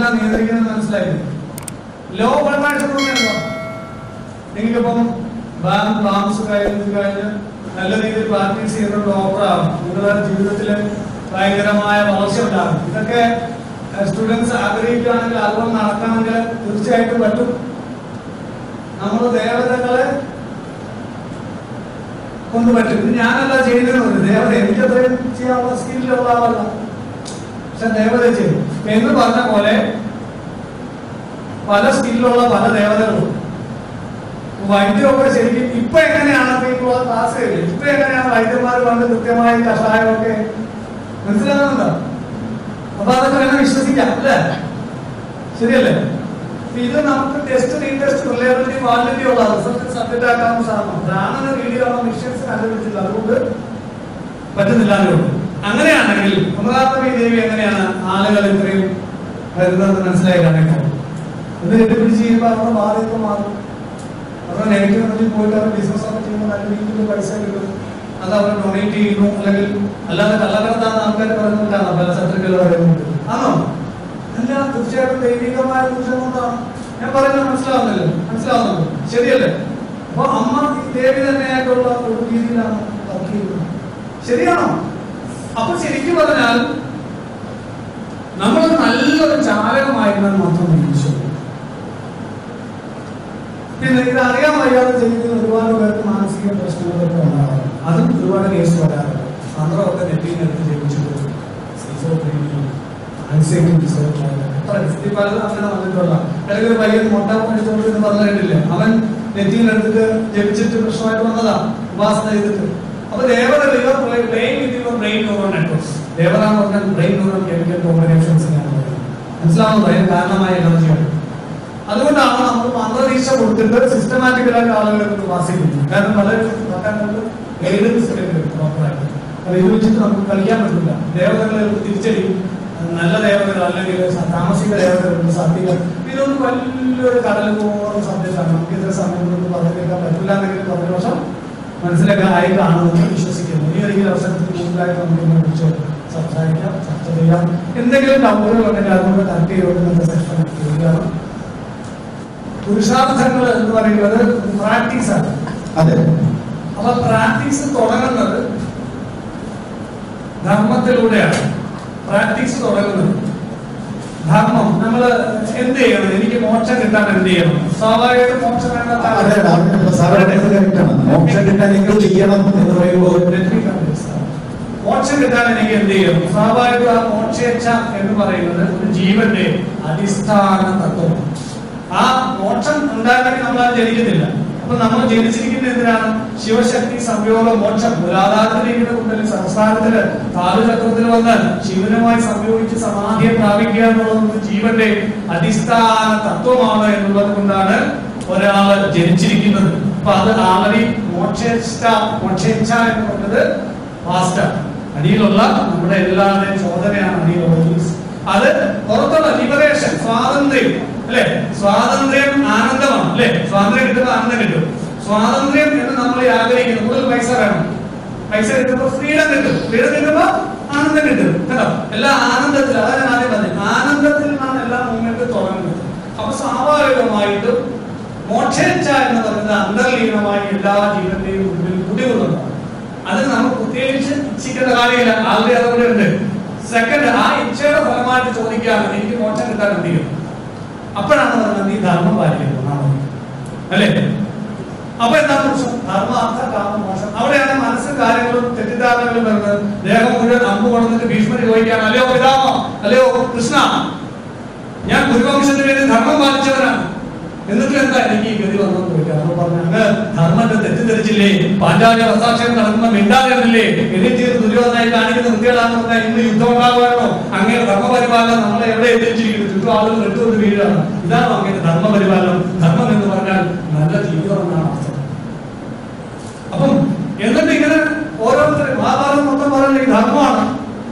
എങ്ങനെയാണ് നിയന്ത്രിക്കുന്നത് മനസ്സിലായില്ലേ ലോ ബ്ലഡ് പ്രഷർ നിങ്ങൾക്കിപ്പം ബാങ്ക് താമസം കഴിഞ്ഞ് കഴിഞ്ഞ് നല്ല രീതിയിൽ പ്രാക്ടീസ് ചെയ്യുന്ന ഡോക്ടറാകും നിങ്ങളുടെ ജീവിതത്തിൽ ഭയങ്കരമായ വളർച്ച ഉണ്ടാകും ഇതൊക്കെ സ്റ്റുഡൻസ് ആഗ്രഹിക്കുകയാണെങ്കിൽ അതുപോലെ നടക്കണമെങ്കിൽ തീർച്ചയായിട്ടും പറ്റും നമ്മൾ ദേവതകളെ കൊണ്ട് പറ്റും ഇത് ഞാനല്ല ചെയ്യുന്നത് ദേവത എനിക്ക് അത്രയും ചെയ്യാനുള്ള സ്കില്ലുള്ള ആളല്ല പക്ഷെ ദേവത ചെയ്യും എന്ന് പറഞ്ഞ പോലെ പല സ്കില്ലുള്ള പല ദേവതകളും വൈദ്യമൊക്കെ ശരിക്കും ഇപ്പൊ എങ്ങനെയാണ് ഇപ്പൊ ക്ലാസ് കഴിഞ്ഞു ഇപ്പൊ എങ്ങനെയാണ് വൈദ്യന്മാർ പണ്ട് കൃത്യമായി കഷായമൊക്കെ മനസ്സിലാകുന്നുണ്ടോ അപ്പൊ അതൊക്കെ വേണം വിശ്വസിക്കാം അല്ലേ ശരിയല്ലേ അപ്പൊ ഇത് നമുക്ക് ടെസ്റ്റ് റീടെസ്റ്റ് റിലയബിലിറ്റി വാലിഡിറ്റി ഉള്ള റിസൾട്ട് സബ്മിറ്റ് ആക്കാവുന്ന സാധനം ബ്രാഹ്മണ വീഡിയോ ആണ് മിഷൻസ് കണ്ടുപിടിച്ചില്ല അതുകൊണ്ട് പറ്റുന്നില്ല എന്നുള്ളൂ അങ്ങനെയാണെങ്കിൽ അമൃതാത്മി ദേവി എങ്ങനെയാണ് ആളുകൾ ഇത്രയും വരുന്നത് മനസ്സിലായി കാണിക്കാം ഇത് കെട്ടിപ്പിടിച്ച് ചെയ്യുമ്പോൾ അവരുടെ ബാധ്യത മാറും അവരുടെ നെഗറ്റീവ് എനർജി പോയിട്ട് അവർ ബിസിനസ് ഒക്കെ ചെയ്യുമ്പോൾ നല്ല രീതിയിൽ പൈസ കിട്ടും അത് അവർ ഡൊണേറ്റ് ചെയ്യുന്നു അല്ലെങ്കിൽ അല്ലാതെ കള്ളക്കടത്താന്ന് ആൾക്കാർ പറയുന്നിട്ടാണ് പല ശത്രുക്കൾ പറയുന്നത് ആണോ അല്ല തീർച്ചയായിട്ടും ദൈവികമായ ദൂഷം കൊണ്ടാണ് ഞാൻ പറയുന്നത് മനസ്സിലാവുന്നില്ല മനസ്സിലാവുന്നുണ്ട് ശരിയല്ലേ അപ്പൊ അമ്മ ഈ ദേവി തന്നെയായിട്ടുള്ള ഒരു രീതിയിലാണ് വർക്ക് ചെയ്യുന്നത് ശരിയാണോ അപ്പൊ ശരിക്കും പറഞ്ഞാൽ നമ്മളൊരു നല്ലൊരു ചാലകമായിരുന്നാൽ മാത്രം ഈശോ പിന്നെ ഇത് അറിയാൻ വയ്യാതെ ചെയ്യുന്ന ഒരുപാട് പേർക്ക് മാനസിക പ്രശ്നങ്ങളൊക്കെ ഉണ്ടാകാറുണ്ട് അതും ഒരുപാട് കേസ് വരാറുണ്ട് സന്ദ്രമൊക്കെ നെറ്റിനെടുത്ത് ജയിച്ചിട്ട് schizophrenia, anxiety disorder, എത്ര ഈ പലതും അങ്ങനെ വന്നിട്ടുള്ള ഇടയ്ക്ക് ഒരു പയ്യൻ മുട്ട പഠിച്ചോണ്ട് എന്ന് പറഞ്ഞിട്ടില്ലേ അവൻ നെറ്റിനെടുത്തിട്ട് ജപിച്ചിട്ട് പ്രശ്നമായിട്ട് വന്നതാ ഉപാസന ചെയ്തിട്ട് അപ്പൊ ദേവത playing with your brain neuron networks ദേവത എന്ന് പറഞ്ഞാൽ ബ്രെയിൻ ന്യൂറോൺ കെമിക്കൽ കോമ്പിനേഷൻസ് മനസ്സിലാവുന്നത് അതിന് കാരണമായ എനർജിയാണ് അതുകൊണ്ടാണ് നമ്മൾ മന്ത്രദീക്ഷ കൊടുത്തിട്ട് സിസ്റ്റമാറ്റിക്കലായിട്ട് ആളുകളെ കൊണ്ട് വാസിക്കുന്നത് കാരണം വളരെ ഗൈഡൻസ് പ്രോപ്പറായിട്ട് അത് ഇത് വെച്ചിട്ട് നമുക്ക് കളിക്കാൻ പറ്റില്ല ദേവതകളെ തിരിച്ചടിയും നല്ല ദേവതകൾ അല്ലെങ്കിൽ സ- താമസിക ദേവതകളുണ്ട് സത്യം ഇതൊന്നും വലിയൊരു കടൽ പോലും സന്ദേശമാണ് നമുക്ക് ഇത്ര സമയം കൊണ്ട് പറഞ്ഞു കേൾക്കാൻ പറ്റില്ല എന്നെങ്കിലും പറഞ്ഞ വർഷം മനസ്സിലൊക്കെ ആയി കാണുമെന്ന് വിശ്വസിക്കുന്നു ഈ ഒരു അവസരത്തിൽ കൂടുതലായിട്ട് നമുക്ക് ഇതിനെ കുറിച്ച് സംസാരിക്കാം ചർച്ച ചെയ്യാം എന്തെങ്കിലും ഡൗട്ടുകൾ ഉണ്ടെങ്കിൽ അതുകൊണ്ട് കറക്റ്റ് ചെയ്തുകൊണ്ട് സെഷൻ ചെയ്യുകയാണ് പുരുഷാർത്ഥങ്ങൾ എന്ന് പറയുന്നത് പ്രാക്ടീസ് ആണ് അതെ അപ്പൊ പ്രാക്ടീസ് തുടങ്ങുന്നത് ധർമ്മത്തിലൂടെയാണ് പ്രാക്ടീസ് തുടങ്ങുന്നത് ധർമ്മം നമ്മൾ എന്ത് ചെയ്യണം എനിക്ക് മോക്ഷം കിട്ടാൻ എന്ത് ചെയ്യണം സ്വാഭാവികമായിട്ടും മോക്ഷം അതെ വേണ്ട സാറ് പറഞ്ഞത് കറക്റ്റാണ് മോക്ഷം കിട്ടാൻ നിങ്ങൾ ചെയ്യണം എന്ന് പറയുമ്പോൾ മോക്ഷം കിട്ടാൻ എനിക്ക് എന്ത് ചെയ്യണം സ്വാഭാവിക ആ മോക്ഷേച്ഛ എന്ന് പറയുന്നത് ഒരു ജീവന്റെ അടിസ്ഥാന തത്വമാണ് ആ മോക്ഷം ഉണ്ടാകണമെങ്കിൽ നമ്മൾ അത് ജനിക്കുന്നില്ല അപ്പൊ നമ്മൾ ജനിച്ചിരിക്കുന്ന എന്തിനാണ് ശിവശക്തി സംയോഗ മോക്ഷം മൂലാധാരത്തിലിരിക്കുന്ന കുണ്ടലിൽ സംസ്ഥാനത്തില് താലുചക്രത്തിൽ വന്ന് ശിവനുമായി സംയോഗിച്ച് സമാധിയെ പ്രാപിക്കുക എന്നുള്ളത് ഒരു ജീവന്റെ അടിസ്ഥാന തത്വമാണ് എന്നുള്ളത് കൊണ്ടാണ് ഒരാള് ജനിച്ചിരിക്കുന്നത് അപ്പൊ അത് ആൾറെഡി മോക്ഷേച്ഛ മോക്ഷേച്ഛ എന്ന് പറഞ്ഞത് വാസ്റ്റർ അടിയിലുള്ള നമ്മുടെ എല്ലാവരുടെയും ചോദനയാണ് അടിയിലുള്ളത് അത് പുറത്തുള്ള ലിബറേഷൻ സ്വാതന്ത്ര്യം അല്ലെ സ്വാതന്ത്ര്യം ആനന്ദമാണ് അല്ലെ സ്വാതന്ത്ര്യം കിട്ടുമ്പോൾ ആനന്ദം കിട്ടും സ്വാതന്ത്ര്യം എന്ന് നമ്മൾ ആഗ്രഹിക്കുന്നു കൂടുതൽ പൈസ വേണം പൈസ കിട്ടുമ്പോൾ ഫ്രീഡം കിട്ടും ഫ്രീഡം കിട്ടുമ്പോ ആനന്ദം കിട്ടും കേട്ടോ എല്ലാ ആനന്ദത്തിൽ അതാണ് ഞാൻ ആദ്യം പറഞ്ഞത് ആനന്ദത്തിൽ നിന്നാണ് എല്ലാ മൂവ്മെന്റ് തുടങ്ങുന്നത് അപ്പൊ സ്വാഭാവികമായിട്ടും മോക്ഷേച്ഛ എന്ന് പറയുന്നത് അന്തർലീനമായി എല്ലാ ജീവന്റെയും ഉള്ളിൽ കുടികൊള്ളുന്നതാണ് അത് നമുക്ക് പ്രത്യേകിച്ച് ഇച്ഛിക്കേണ്ട കാര്യമില്ല ആളുടെ അതുകൂടെ ഉണ്ട് സെക്കൻഡ് ആ ഇച്ഛയുടെ ഫലമായിട്ട് ചോദിക്കാണ് എനിക്ക് മോക്ഷം കിട്ടാൻ എന്ത് ചെയ്യും അപ്പോഴാണ് പറയുന്നത് നീ ധർമ്മം പാലിക്കുന്നു എന്നാണ് പറയുന്നത്. അല്ലേ അപ്പൊ എന്താണ് പ്രശ്നം ധർമ്മ അർത്ഥ കാമ മോക്ഷം അവിടെയാണ് മനസ്സും കാര്യങ്ങളും തെറ്റിദ്ധാരണകളും വരുന്നത് ദേഹം മുഴുവൻ അമ്പ് കൊണ്ടിട്ട് ഭീഷ്മർ ചോദിക്കാൻ അല്ലയോ പിതാമ അല്ലയോ കൃഷ്ണ ഞാൻ ഗുരുവംശത്തിന് വേണ്ടി ധർമ്മം പാലിച്ചവനാണ് എന്നിട്ട് എന്താ എനിക്ക് ഈ ഗതി വന്നെന്ന് ചോദിക്കാം അപ്പൊ പറഞ്ഞു അങ്ങ് ധർമ്മത്തെ തെറ്റിദ്ധരിച്ചില്ലേ പാഞ്ചാലി വസ്താക്ഷരം നടത്തുന്ന മിണ്ടാതിരുന്നില്ലേ എന്നിട്ട് ഇത് ദുര്യോധനായി കാണിക്കുന്ന വൃത്തികളാന്ന് പറഞ്ഞാൽ ഇന്ന് യുദ്ധം ഉണ്ടാകുവാനോ അങ്ങനെ ധർമ്മപരിപാലനം നമ്മളെ എവിടെ എത്തിച്ചിരിക്കുന്നു ചുറ്റും ആളുകൾ വെട്ടുകൊണ്ട് വീഴാണ് ഇതാണ് അങ്ങനെ ധർമ്മപരിപാലനം ധർമ്മം എന്ന് പറഞ്ഞാൽ നല്ല ജീവിതം എന്നാണ് അർത്ഥം അപ്പം എന്നിട്ട് ഇങ്ങനെ ഓരോരുത്തരും മഹാഭാരതം മൊത്തം പറയുന്നത് ഈ ധർമ്മമാണ്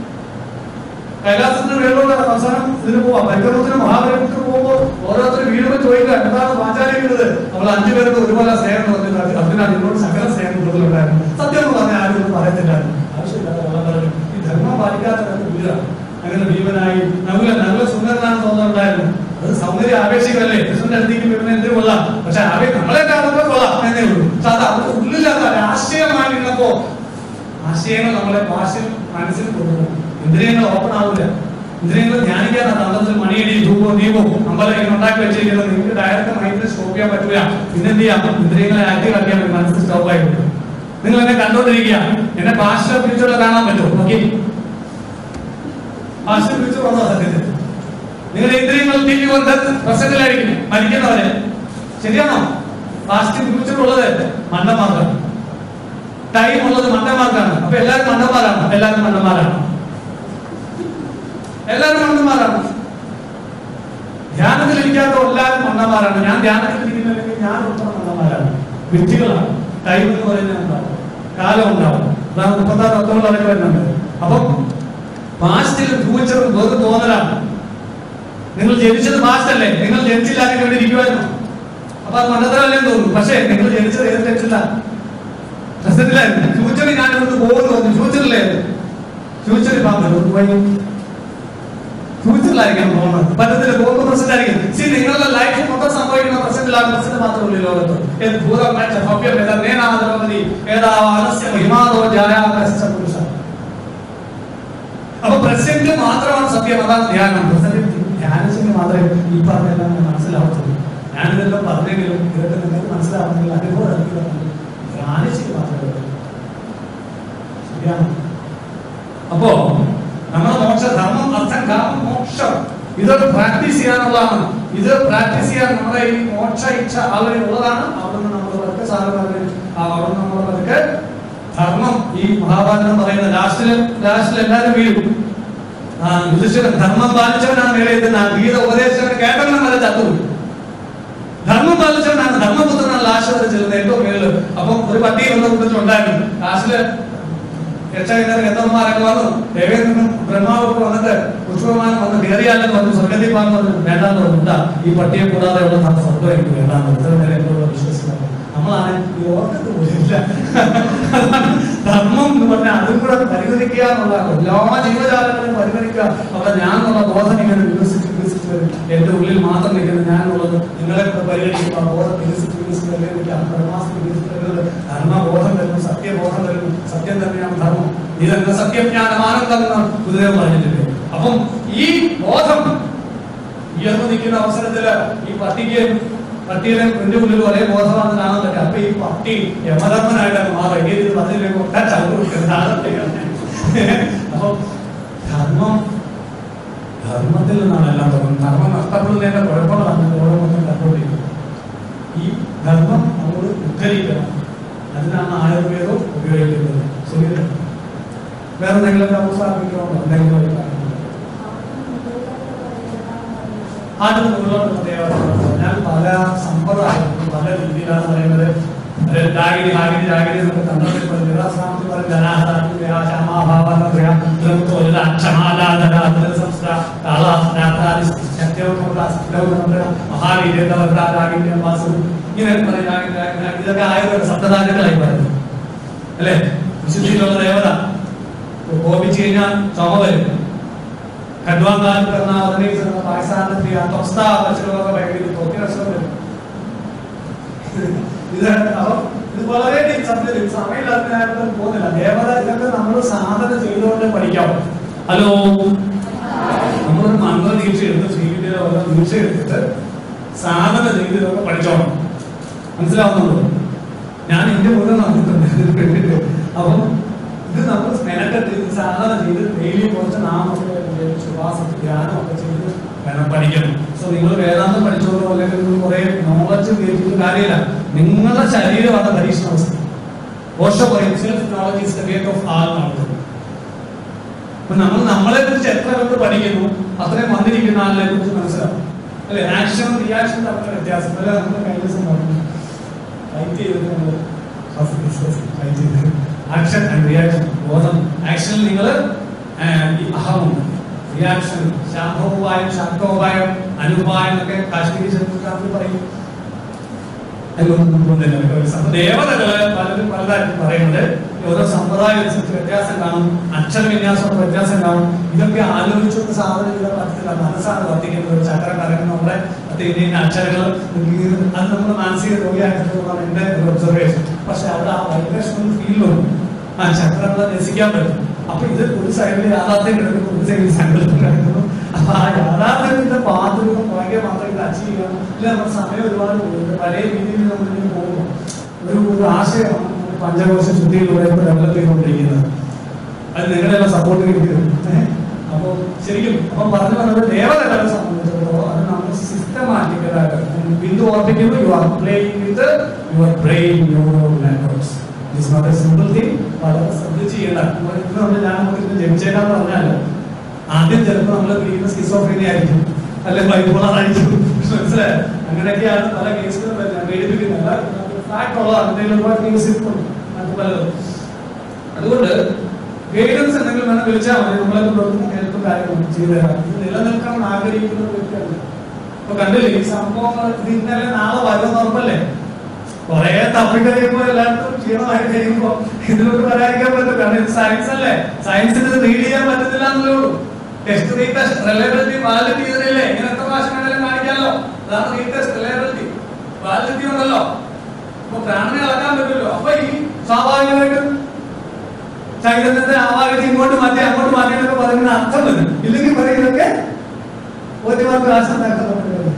കൈലാസത്തിന് മേലോട്ട് അവസാനം ഇതിന് പോവാം പരിക്രമത്തിന് മഹാബലിപുരത്തിന് പോകുമ്പോൾ ഓരോരുത്തർ വീടുമ്പോൾ ചോദിക്കുക എന്താണ് പാചാലിക്കുന്നത് നമ്മൾ അഞ്ചു പേർക്ക് ഒരുപോലെ സ്നേഹം തോന്നിയിട്ടുണ്ട് അതിനാണ് ഇതിനോട് സകല സ്നേഹം കൂടുതലുണ്ടായിരുന്നു സത്യം എന്ന് പറഞ്ഞാൽ ആരും ഒന്നും പറയത്തില്ല ആവശ്യമില്ലാത്ത വെള്ളം പറഞ്ഞു ഈ ധർമ്മം പാലിക്കാത്ത വീടാണ് അങ്ങനെ ഭീമനായി നല്ല നല്ല സുന്ദരനാണ് തോന്നുന്നുണ്ടായിരുന്നു അത് സൗന്ദര്യം ആവേശിക്കല്ലേ കൃഷ്ണന്റെ അടുത്തേക്ക് ഭീമനെ എന്തിനു കൊള്ളാം പക്ഷെ ആവേ നമ്മളെ കാണുമ്പോൾ കൊള്ളാം എന്നേ ഉള്ളൂ പക്ഷെ അത് അവർക്ക് ഉള്ളില്ലാത്ത രാഷ്ട്രീയമായി നിന്നപ്പോ ആശയങ്ങൾ നമ്മളെ ഭാഷയിൽ മനസ്സിൽ കൊണ്ടുപോകും ഇന്ദ്രിയങ്ങൾ ഓപ്പൺ ആവില്ല ഇന്ദ്രിയങ്ങൾ ധ്യാനിക്കാൻ തന്ത്രത്തിൽ മണിയടി ധൂപവും ദീപവും അമ്പലം ഇങ്ങനെ ഉണ്ടാക്കി വെച്ചിരിക്കുന്നത് നിങ്ങൾക്ക് ഡയറക്റ്റ് മൈൻഡിൽ സ്റ്റോപ്പ് ചെയ്യാൻ പറ്റില്ല പിന്നെ എന്ത് ചെയ്യാം ഇന്ദ്രിയങ്ങളെ ആക്റ്റീവ് ആക്കിയാൽ മതി, മനസ്സ് സ്റ്റോപ്പ് ആയി വരും. നിങ്ങൾ എന്നെ കണ്ടോണ്ടിരിക്കുക എന്നെ ഭാഷ പിടിച്ചുള്ള കാണാൻ പറ്റുമോ നോക്കി ഭാഷ പിടിച്ചു വന്നോ സത്യത്തിൽ നിങ്ങളുടെ ഇന്ദ്രിയങ്ങൾ ടി വി കൊണ്ട് പ്രസന്റിലായിരിക്കും മരിക്കുന്നവരെ ശരിയാണോ പാസ്റ്റ് ഫ്യൂച്ചർ ഉള്ളത് മണ്ടന്മാർക്കാണ് ടൈം ഉള്ളത് മണ്ടന്മാർക്കാണ് അപ്പൊ എല്ലാവരും മണ്ടന്മാരാണ് എല്ലാവരും മണ്ടന്മാരാണ് എല്ലാവരും മണ്ടന്മാരാണ് ധ്യാനത്തിൽ ഇരിക്കാത്ത എല്ലാവരും മണ്ടന്മാരാണ് ഞാൻ ധ്യാനത്തിൽ ഇരിക്കുന്നില്ലെങ്കിൽ ഞാൻ ഉൾപ്പെടെ മണ്ടന്മാരാണ് വ്യക്തികളാണ് ടൈം എന്ന് പറയുന്നത് ഉണ്ടാവും കാലം ഉണ്ടാവും അതാണ് മുപ്പത്താറ് പത്തൊമ്പത് അതൊക്കെ വരുന്നുണ്ട് അപ്പം പാസ്റ്റിലും ഫ്യൂച്ചറും വെറും തോന്നലാണ് നിങ്ങൾ ജനിച്ചത് പാസ്റ്റ് അല്ലേ നിങ്ങൾ ജനിച്ചില്ല അതിന് വേണ്ടി ഇരിക്കുമായിരുന്നു അപ്പൊ അത് മണ്ടത്തരമല്ലേ തോന്നുന്നു പക്ഷേ നിങ്ങൾ ജനിച്ചത് ഏത് ടെൻഷനില്ല പ്രസന്റിലായിരുന്നു ഫ്യൂച്ചറിൽ ഞാൻ ഇവിടുന്ന് പോകുന്നു പറഞ്ഞു ഫ്യൂച്ചറിലായിരുന്നു ഫ്യൂച്ചറിൽ പറഞ്ഞു പോയി ഫ്യൂച്ചറിലായിരിക്കണം പോകുന്നത് പറ്റത്തില്ല പോകുമ്പോൾ പ്രസന്റ് ആയിരിക്കും സി നിങ്ങളുടെ ലൈഫ് മൊത്തം സംഭവിക്കുന്ന പ്രസന്റിലാണ് പ്രസന്റ് മാത്രമല്ല ഈ ലോകത്ത് ഏത് ഭൂതം മെച്ച ഭവ്യം ഏതാ നേനാമതി ഏതാ അനസ്യ മഹിമാതോ ജായാകസ്യ പുരുഷ അപ്പൊ പ്രസന്റ് മാത്രമാണ് സത്യം അതാണ് ധ്യാനം പ്രസന്റ് ധ്യാനിച്ചെങ്കിൽ മാത്രമേ ഈ പറഞ്ഞെല്ലാം മനസ്സിലാവത്തുള്ളൂ ഞാനിതെല്ലാം പറഞ്ഞെങ്കിലും ഇതൊക്കെ നിങ്ങൾക്ക് മനസ്സിലാവുന്നെങ്കിൽ അനുഭവം അറിയിക്കുന്നുണ്ട് ധ്യാനിച്ചെങ്കിൽ മാത്രമേ പറ്റൂ. ശരിയാണ് അപ്പോ നമ്മുടെ മോക്ഷ ധർമ്മം അർത്ഥം കാമം മോക്ഷം ഇത് പ്രാക്ടീസ് ചെയ്യാനുള്ളതാണ് ഇത് പ്രാക്ടീസ് ചെയ്യാൻ നമ്മുടെ ഈ മോക്ഷ ഇച്ഛ ആൾറെഡി ഉള്ളതാണ് അവിടുന്ന് നമ്മൾ പതുക്കെ സാധനം അവിടുന്ന് നമ്മൾ പതുക്കെ ധർമ്മം ഈ മഹാഭാരതം പറയുന്ന ലാസ്റ്റില് ലാസ്റ്റിൽ എല്ലാവരും വീഴും ആ യുധിഷ്ഠിരൻ ധർമ്മം പാലിച്ചവനാണ് മേലെ എത്തുന്നത് ഗീത ഉപദേശിച്ചവൻ കേട്ടവനും വരെ ചത്തുപോയി ധർമ്മം പാലിച്ചവനാണ് ധർമ്മപുത്രനാണ് ലാസ്റ്റ് വരെ ചെല്ലുന്നത് ഏറ്റവും മേളില് അപ്പം ഒരു പട്ടി വന്ന കൂട്ടത്തിൽ ഉണ്ടായിരുന്നു ലാസ്റ്റില് രക്ഷകന്മാർ ഗന്ധർവന്മാരൊക്കെ വന്നു ദേവേന്ദ്രനും ബ്രഹ്മാവൊക്കെ വന്നിട്ട് പുഷ്പമാനം വന്ന് കയറിയാലെന്ന് പറഞ്ഞു സ്വർഗത്തിൽ പോകാൻ പറഞ്ഞു വേണ്ടാന്ന് പറഞ്ഞു "ഇതാ, ഈ പട്ടിയെ കൂടാതെ ഉള്ള നമ്മുടെ സ്വർഗം എനിക്ക് വേണ്ടാന്ന് ഇത്ര നേരം എന്നോട് വിശ്വസിക്കുന്നത് നമ്മളാണ് ഈ ഓർക്കത്ത് പോലില്ല അതാണ് ധർമ്മം എന്ന് പറഞ്ഞാൽ അതും കൂടെ പരിഗണിക്കുക എന്നുള്ളതാണ് എല്ലാ ജീവജാലങ്ങളെയും പരിഗണിക്കുക അവിടെ ഞാൻ എന്നുള്ള ബോധം ഇങ്ങനെ വികസിച്ച് വികസിച്ച് വരും എന്റെ ഉള്ളിൽ മാത്രം നിൽക്കുന്ന ഞാൻ എന്നുള്ളത് നിങ്ങളെ പരിഗണിക്കുക ആ ബോധം വികസിച്ച് വികസിച്ച് വരും എനിക്ക് ആ പരമാവധി വികസിച്ച് വരുന്നത് ധർമ്മബോധം വരുന്നു സത്യബോധം വരുന്നു സത്യം തന്നെയാണ് ധർമ്മം ഇതെന്താ സത്യം ജ്ഞാനം ആനന്ദം എന്ന് ഗുരുദേവൻ പറഞ്ഞിട്ടുണ്ട് അപ്പം ഈ ബോധം ഉയർന്നു നിൽക്കുന്ന അവസരത്തില് ഈ പട്ടിക്ക് പട്ടിയുടെ എന്റെ ഉള്ളിൽ ഒരേ ബോധമാണ് കാണാൻ പറ്റുക അപ്പൊ ഈ പട്ടി യമധർമ്മനായിട്ടാണ് മാറുക ഇനി ഇത് പറഞ്ഞില്ലെങ്കിൽ ഒട്ടാ അപ്പൊ ധർമ്മം ധർമ്മത്തിൽ നിന്നാണ് എല്ലാം തുടങ്ങുന്നത് ധർമ്മം നഷ്ടപ്പെടുന്നതിന്റെ കുഴപ്പങ്ങളാണ് ലോകം മൊത്തം കണ്ടുകൊണ്ടിരിക്കുന്നത് ഈ ധർമ്മം നമ്മൾ ഉദ്ധരിക്കണം അതിനാണ് ആയുർവേദം ഉപയോഗിക്കുന്നത് സുഖം വേറെ എന്തെങ്കിലും അവസാനിക്കണോ എന്തെങ്കിലും അഭിപ്രായമുണ്ടോ? അത് മുന്നോട്ട് പ്രത്യേകത ഞാൻ പല സമ്പ്രദായങ്ങളും പല രീതിയിലാണ് പറയുന്നത് അത് ജാഗിരി ഹാഗിരി ജാഗിരി എന്നൊക്കെ തന്ത്രത്തിൽ പറഞ്ഞു നിരാശ്രാമത്തിൽ പറഞ്ഞു ധനാഹാരം ക്ഷമാഭാവന ക്ഷമാലാധന സംസ്ഥ മഹാവീര്യവാസം ഇങ്ങനെ പറയുന്ന ഇതൊക്കെ ആയുർവേദ സപ്തധാരങ്ങളായി പറയുന്നു അല്ലേ വിശുദ്ധിയിലുള്ള ദേവത കോപിച്ചു കഴിഞ്ഞാൽ ചുമ വരും ഖഡ്വാങ്കാൽ करना उदने करना पाकिस्तान में दिया तोस्ता बच्चों का बैग भी धोखे रसों में ഇത് അപ്പൊ ഇത് വളരെ സബ്ജക്റ്റ് സമയമില്ലാത്തതിനായിട്ട് പോകുന്നില്ല ദേവത ഇതൊക്കെ നമ്മൾ സാധന ചെയ്തുകൊണ്ട് പഠിക്കാം ഹലോ നമ്മളൊരു മന്ത്രം ദീക്ഷ എടുത്ത് ശ്രീവിദ്യയുടെ വല്ല ദീക്ഷ എടുത്തിട്ട് സാധന ചെയ്ത് ഇതൊക്കെ പഠിച്ചോണം മനസ്സിലാവുന്നുണ്ടോ ഞാൻ എന്റെ മുഴുവൻ വന്നിട്ടുണ്ട് അപ്പം ഇത് നമ്മൾ മെനക്കെട്ട് ഇത് സാധന ചെയ്ത് ഡെയിലി കുറച്ച് നാമൊക്കെ ശ്വാസം ധ്യാനം ഒക്കെ ചെയ്ത് വേണം പഠിക്കണം സോ നിങ്ങൾ വേദാന്തം പഠിച്ചോളൂ അല്ലെങ്കിൽ നിങ്ങൾ കുറെ നോളജ് കേട്ടിട്ട് കാര്യമില്ല നിങ്ങളുടെ ശരീരമാണ് പരീക്ഷണ വസ്തു ഓഷോ പറയും self knowledge is the gate of all knowledge അപ്പൊ നമ്മൾ നമ്മളെ കുറിച്ച് എത്ര കണ്ട് പഠിക്കുന്നു അത്രയും വന്നിരിക്കുന്ന ആളിനെ കുറിച്ച് മനസ്സിലാവും അല്ലെ ആക്ഷൻ റിയാക്ഷൻ തമ്മിലുള്ള വ്യത്യാസം അല്ലെ നമ്മുടെ കൈവസം പറഞ്ഞു ഫൈറ്റ് ചെയ്തിട്ട് നമ്മൾ ഫൈറ്റ് ചെയ്ത് ആക്ഷൻ ആൻഡ് റിയാക്ഷൻ ബോധം ആക്ഷനിൽ നിങ്ങൾ ഈ അഹമുണ്ട് റിയാക്ഷൻ ശാന്തോപായം ശാന്തോപായം അനുപായം എന്നൊക്കെ കാശ്മീരി ശബ്ദത്തിൽ പറയും അതിലൊന്നും കൊണ്ടുവന്നില്ല. അപ്പൊ ദേവതകള് പലരും പലതായിട്ട് പറയുന്നത് ഓരോ സമ്പ്രദായ അനുസരിച്ച് വ്യത്യാസം കാണും അക്ഷരവിന്യാസമൊക്കെ വ്യത്യാസം കാണും ഇതൊക്കെ ആലോചിച്ചുകൊണ്ട് സാധനം ചെയ്താൽ പറ്റത്തില്ല മനസ്സാണ് വർദ്ധിക്കുന്നത് ഒരു ചക്രം കറങ്ങുന്ന നമ്മുടെ ഇന്ന ഇന്ന അക്ഷരങ്ങൾ അത് നമ്മൾ മാനസിക രോഗിയായിട്ടുള്ളതാണ് എന്റെ ഒരു ഒബ്സർവേഷൻ പക്ഷെ അവിടെ ആ വൈബ്രേഷൻ ഫീലുണ്ട് ആ ചക്രങ്ങളെ രസിക്കാൻ പറ്റും അപ്പൊ ഇത് ഒരു സൈഡിൽ യാഥാർത്ഥ്യം കിടക്കുന്നു ഒരു സൈഡിൽ സങ്കല്പം കിടക്കുന്നു അപ്പൊ ആ യാഥാർത്ഥ്യത്തിന്റെ പാതൃകം ഭയങ്കര മാത്രം ഇത് അച്ചീവ് ചെയ്യണം ഇല്ല നമ്മുടെ സമയം ഒരുപാട് പോകുന്നു പഴയ രീതിയിൽ നമ്മൾ ഇങ്ങനെ പോകുന്നു ഒരു ഒരു ആശയമാണ് നമ്മൾ പഞ്ചകോശ ശുദ്ധിയിലൂടെ ഇപ്പോൾ ഡെവലപ്പ് ചെയ്തുകൊണ്ടിരിക്കുന്നത് അത് നിങ്ങളെല്ലാം സപ്പോർട്ട് കിട്ടിയത് അപ്പോൾ ശരിക്കും അപ്പം പറഞ്ഞു വന്നത് ദേവതകളെ സംബന്ധിച്ചിടത്തോളം അത് നമ്മൾ സിസ്റ്റമാറ്റിക്കലായിട്ട് ബിന്ദു ഓർപ്പിക്കുമ്പോൾ you are playing with your brain neuro networks it's not a simple thing വളരെ ശ്രദ്ധിച്ച് ചെയ്യേണ്ട നമ്മൾ ഞാൻ നമുക്ക് ജനിച്ചേക്കാന്ന് പറഞ്ഞാൽ ആദ്യം ചിലപ്പോൾ നമ്മൾ പിടിക്കുന്ന സ്കിസോഫ്രീനിയ ആയിരിക്കും അല്ലെ ബൈപ്പോളർ ആയിരിക്കും മനസ്സിലായോ അങ്ങനെയൊക്കെയാണ് പല കേസുകളും വരുന്നത് പേടിപ്പിക്കുന്നില്ല ഫാക്ട് ഉള്ളതാണ് എന്തെങ്കിലും ഒരുപാട് കേസ് ഇരിപ്പുണ്ട് മറ്റു പലതും അതുകൊണ്ട് ഗൈഡൻസ് എന്തെങ്കിലും വേണം വിളിച്ചാൽ മതി നമ്മളെ കൊണ്ടൊന്നും ഹെൽപ്പും കാര്യങ്ങളും ചെയ്തു തരാം ഇത് നിലനിൽക്കണം ആഗ്രഹിക്കുന്ന ഒരു വ്യക്തിയാണ് ഇപ്പൊ കണ്ടില്ലേ ഈ സംഭവങ്ങൾ ഇത് ഇന്നലെ നാളെ വരുമെന്ന് ഉറപ്പല്ലേ കുറെ തപ്പി കഴിയുമ്പോ എല്ലാവർക്കും ക്ഷീണമായി കഴിയുമ്പോ ഇതിലോട്ട് വരാതിരിക്കാൻ പറ്റും കാരണം ഇത് സയൻസ് അല്ലേ സയൻസിന് ഇത് റീഡ് ചെയ്യാൻ പറ്റുന്നില്ല എന്നല്ലേ ഉള്ളൂ test retest reliability validity ഇതിലില്ലേ ഇങ്ങനെ എത്ര പ്രാവശ്യം വേണമെങ്കിലും കാണിക്കാമല്ലോ അതാണ് റീ ടെസ്റ്റ് റിലയബിലിറ്റി വാലിഡിറ്റി ഉണ്ടല്ലോ അപ്പൊ പ്രാണനെ അളക്കാൻ പറ്റുമല്ലോ അപ്പൊ ഈ സ്വാഭാവികമായിട്ടും ചൈതന്യത്തെ ആവാഹിച്ച് ഇങ്ങോട്ട് മാറ്റി അങ്ങോട്ട് മാറ്റി എന്നൊക്കെ പറയുന്ന അർത്ഥം വരും ഇല്ലെങ്കിൽ പറയുന്നതൊക്കെ ബോധ്യമാർക്ക് ആശം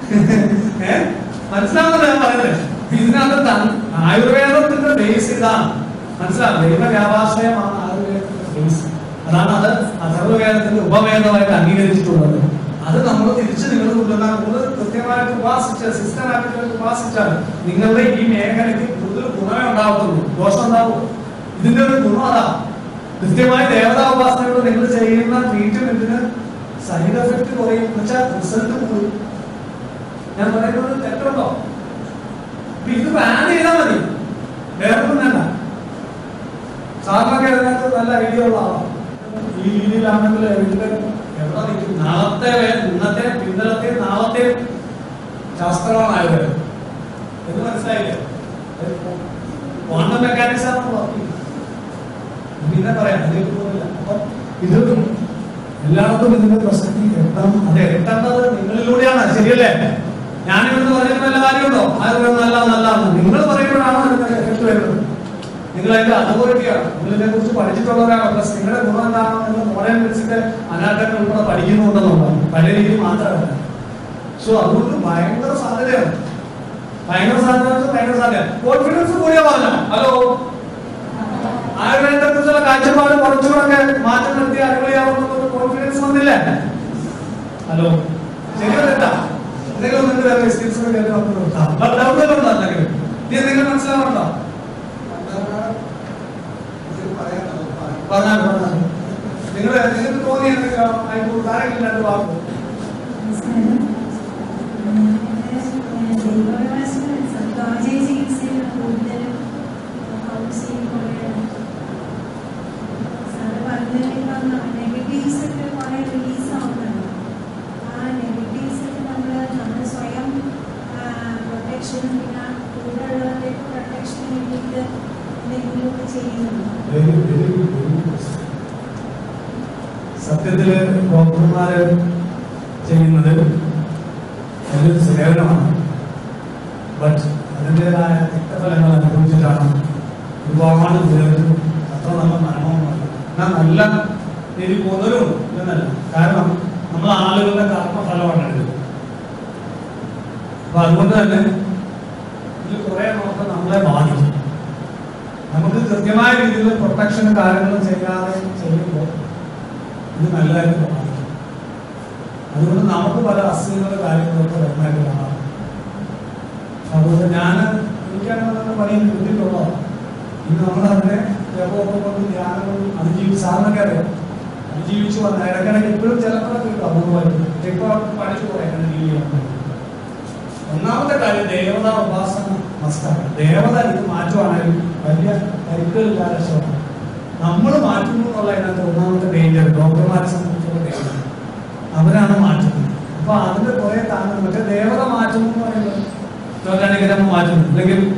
ഏഹ് മനസ്സിലാവുന്നത് ഞാൻ പറയുന്നത് ഇതിനകത്ത് തൻ- ആയുർവേദത്തിന്റെ ബേസ് ഇതാണ് മനസ്സിലാവും ദൈവ വ്യാപാശ്രയമാണ് ആയുർവേദത്തിന്റെ ബേസ് അതാണ് അത് അഥർവവേദത്തിന്റെ ഉപവേദമായിട്ട് അംഗീകരിച്ചിട്ടുള്ളത് അത് നമ്മൾ തിരിച്ച് നിങ്ങൾ കൊണ്ടുവന്നാൽ കൂടുതൽ കൃത്യമായിട്ട് ഉപാസിച്ച് സിസ്റ്റമാറ്റിക്കായിട്ട് ഉപാസിച്ചാൽ നിങ്ങളുടെ ഈ മേഖലയ്ക്ക് കൂടുതൽ ഗുണമേ ഉണ്ടാവത്തുള്ളൂ ദോഷം ഉണ്ടാവും ഇതിന്റെ ഒരു ഗുണം അതാ കൃത്യമായി ദേവതാ ഉപാസനയോട് നിങ്ങൾ ചെയ്യുന്ന ട്രീറ്റ്മെന്റിന് സൈഡ് എഫക്ട് കുറയും എന്ന് വെച്ചാൽ റിസൾട്ട് കൂടും ഞാൻ പറയുന്നത് തെറ്റുണ്ടോ അപ്പൊ ഇത് ബാൻ ചെയ്താൽ മതി വേറെ ഒന്നും വേണ്ട സാറിനൊക്കെ അതിനകത്ത് നല്ല ഐഡിയ ഉള്ള ആളാണ് ഈ രീതിയിലാണെങ്കിൽ ഇതിന്റെ എവിടെ നിൽക്കും നാളത്തെ വേ- ഇന്നത്തെ പിന്നലത്തെ നാളത്തെ ശാസ്ത്രമാണ് ആയുർവേദം എന്ന് മനസ്സിലായില്ലേ ക്വാണ്ടം മെക്കാനിക്സ് ആണ് വർക്ക് ചെയ്യുന്നത്. പിന്നെ പറയാം അതിലേക്ക് പോകുന്നില്ല അപ്പൊ ഇത് എല്ലാവർക്കും ഇതിന്റെ പ്രസക്തി എത്തണം അത് എത്തേണ്ടത് നിങ്ങളിലൂടെയാണ് ശരിയല്ലേ ഞാനിവിടുന്ന് പറയുന്ന വല്ല കാര്യമുണ്ടോ ആയുർവേദം നല്ല നല്ലതാണ് നിങ്ങൾ പറയുമ്പോഴാണ് അതിന്റെ എഫക്ട് വരുന്നത് നിങ്ങൾ അതിന്റെ അതോറിറ്റിയാണ് നിങ്ങൾ ഇതിനെ കുറിച്ച് പഠിച്ചിട്ടുള്ളവരാണ് പ്ലസ് നിങ്ങളുടെ ഗുണം എന്താണെന്ന് മോഡേൺ മെഡിസിന്റെ അനാട്ടമി ഉൾപ്പെടെ പഠിക്കുന്നുണ്ടെന്നുള്ളതാണ് പഴയ രീതി മാത്രമല്ല സോ അതുകൊണ്ട് ഭയങ്കര സാധ്യതയാണ് ഭയങ്കര സാധ്യത എന്ന് വെച്ചാൽ ഭയങ്കര സാധ്യത കോൺഫിഡൻസ് കൂടിയാ പറഞ്ഞോ ഹലോ ആയുർവേദത്തെ കുറിച്ചുള്ള കാഴ്ചപ്പാട് കുറച്ചുകൂടെ മാറ്റം വരുത്തി അടിപൊളിയാവുന്ന കോൺഫിഡൻസ് വന്നില്ലേ ഹലോ ശരിയോ തെറ്റാ എന്തെങ്കിലും നിങ്ങൾക്ക് വേറെ എക്സ്പീരിയൻസ് ഡൗട്ട് ഉണ്ടോ എന്തെങ്കിലും നീ എന്തെങ്കിലും മനസ്സിലാവുന്നുണ്ടോ പറഞ്ഞാൽ പറഞ്ഞാൽ നിങ്ങൾ നിങ്ങൾക്ക് തോന്നിയ എന്തെങ്കിലും ആയിക്കോട്ടെ ആരെങ്കിലും രണ്ട് വാക്കും ചെയ്യുന്നുണ്ട് വെരി വെരി വെരി സത്യത്തില് ഡോക്ടർമാര് ചെയ്യുന്നത് ഒരു സേവനമാണ് ബട്ട് അതിൻ്റെതായ തിക്തഫലങ്ങൾ അനുഭവിച്ചിട്ടാണ് ഒരുപാട് പേർക്ക് അത്ര നല്ല മരണവുമല്ല എന്നാൽ നല്ല രീതി പോകുന്നവരും എന്നല്ല കാരണം നമ്മൾ ആളുകളുടെ കർമ്മഫലമാണ് എടുക്കുന്നത് അപ്പൊ അതുകൊണ്ട് തന്നെ ഇതിൽ കുറെ നോക്കം നമ്മളെ ബാധിക്കും നമുക്ക് കൃത്യമായ രീതിയിൽ പ്രൊട്ടക്ഷനും കാര്യങ്ങളും ചെയ്യാതെ ചെയ്യുമ്പോൾ ഇത് നല്ലതായിട്ട് ബാധിക്കും അതുകൊണ്ട് നമുക്ക് പല അസുഖങ്ങളും കാര്യങ്ങളൊക്കെ വരുന്നതായിട്ട് കാണാം അതുകൊണ്ട് ഞാൻ എനിക്കങ്ങനെ പണിയും കിട്ടിയിട്ടുള്ളതാണ് ഇന്ന് നമ്മൾ അതിനെ ജപമൊക്കെ കൊണ്ട് ധ്യാനങ്ങളും അതിജീവിച്ച് സാറിനൊക്കെ അറിയാം അതിജീവിച്ച് വന്ന ഇടയ്ക്കിടയ്ക്ക് ഇപ്പോഴും ചിലപ്പോഴൊക്കെ കിട്ടും അപൂർവമായിട്ട് ഇപ്പൊ പഠിച്ചു പോയി എങ്ങനെ ഡീൽ ചെയ്യാൻ പറ്റും. ഒന്നാമത്തെ കാര്യം ദേവത ഉപാസന മസ്റ്റാണ് ദേവത ഇത് മാറ്റുവാണെങ്കിൽ വലിയ പരിക്കുകളില്ലാതെ രക്ഷമാണ് നമ്മൾ മാറ്റുന്നു എന്നുള്ള അതിനകത്ത് ഒന്നാമത്തെ ഡേഞ്ചർ ഡോക്ടർമാരെ സംബന്ധിച്ചുള്ള ഡേഞ്ചർ അവരാണ് മാറ്റുന്നത് അപ്പൊ അതിന്റെ കുറെ താങ്ങുന്നു മറ്റേ ദേവത മാറ്റുന്നു എന്ന് പറയുന്നത് ചോറ്റാനിക്കരമ്മ മാറ്റുന്നു അല്ലെങ്കിൽ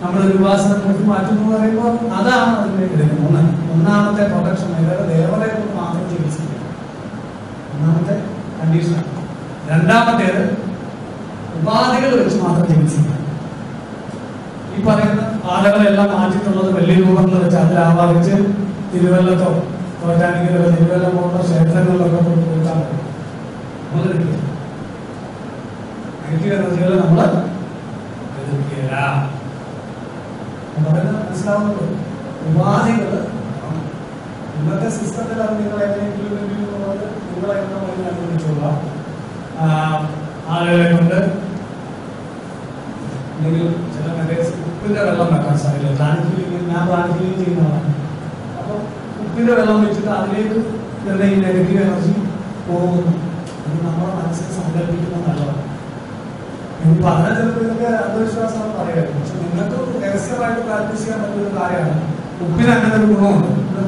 നമ്മളൊരു ഉപാസന മുഖത്ത് മാറ്റും എന്ന് പറയുമ്പോൾ അതാണ് അതിന്റെ ഇത് ഒന്ന് ഒന്നാമത്തെ പ്രൊട്ടക്ഷൻ അതായത് ദേവതയെ കൊണ്ട് മാത്രം ചികിത്സിക്കുക ഒന്നാമത്തെ കണ്ടീഷൻ രണ്ടാമത്തേത് ഉപാധികൾ വെച്ച് മാത്രം ചികിത്സിക്കുക ഈ പറയുന്ന ആളുകളെല്ലാം മാറ്റിയിട്ടുള്ളത് വലിയ രൂപങ്ങൾ വെച്ച് അതിൽ ആവാഹിച്ച് തിരുവല്ലത്തോ തോറ്റാനിക്കലോ തിരുവല്ല പോലുള്ള ക്ഷേത്രങ്ങളിലൊക്കെ കൊണ്ട് കൊടുത്താൽ മതി നമ്മൾ എടുക്കുക നെഗറ്റീവ് എനർജികളെ നമ്മൾ എതിർക്കുകയില്ല ഞാൻ പറയുന്നത് മനസ്സിലാവുന്നുള്ളൂ ഉപാധികൾ ഇന്നത്തെ സിസ്റ്റത്തിൽ അത് നിങ്ങൾ എങ്ങനെയെങ്കിലും എന്നുള്ളത് നിങ്ങളെ എന്ന വഴി കണ്ടുപിടിച്ചോളൂ ആളുകളെ കൊണ്ട് അല്ലെങ്കിൽ ചില മറ്റേ ഉപ്പിന്റെ വെള്ളം വെക്കാൻ സാധിക്കില്ല പ്ലാന്റ് ക്ലീനിങ് ഞാൻ പ്ലാന്റ് ക്ലീൻ ചെയ്യുന്നതാണ് അപ്പോൾ ഉപ്പിന്റെ വെള്ളം വെച്ചിട്ട് അതിലേക്ക് വരുന്ന ഈ നെഗറ്റീവ് എനർജി പോകുന്നു അത് നമ്മുടെ മനസ്സിൽ സങ്കല്പിക്കുന്നത് നല്ലതാണ് ഇനി പറഞ്ഞ ചിലപ്പോൾ ഇതൊക്കെ അന്ധവിശ്വാസമാണ് പറയുന്നത് പക്ഷെ നിങ്ങൾക്ക് രഹസ്യമായിട്ട് പ്രാക്ടീസ് ചെയ്യാൻ പറ്റുന്ന ഒരു കാര്യമാണ് ഉപ്പിന് അങ്ങനെ ഒരു ഗുണമുണ്ട്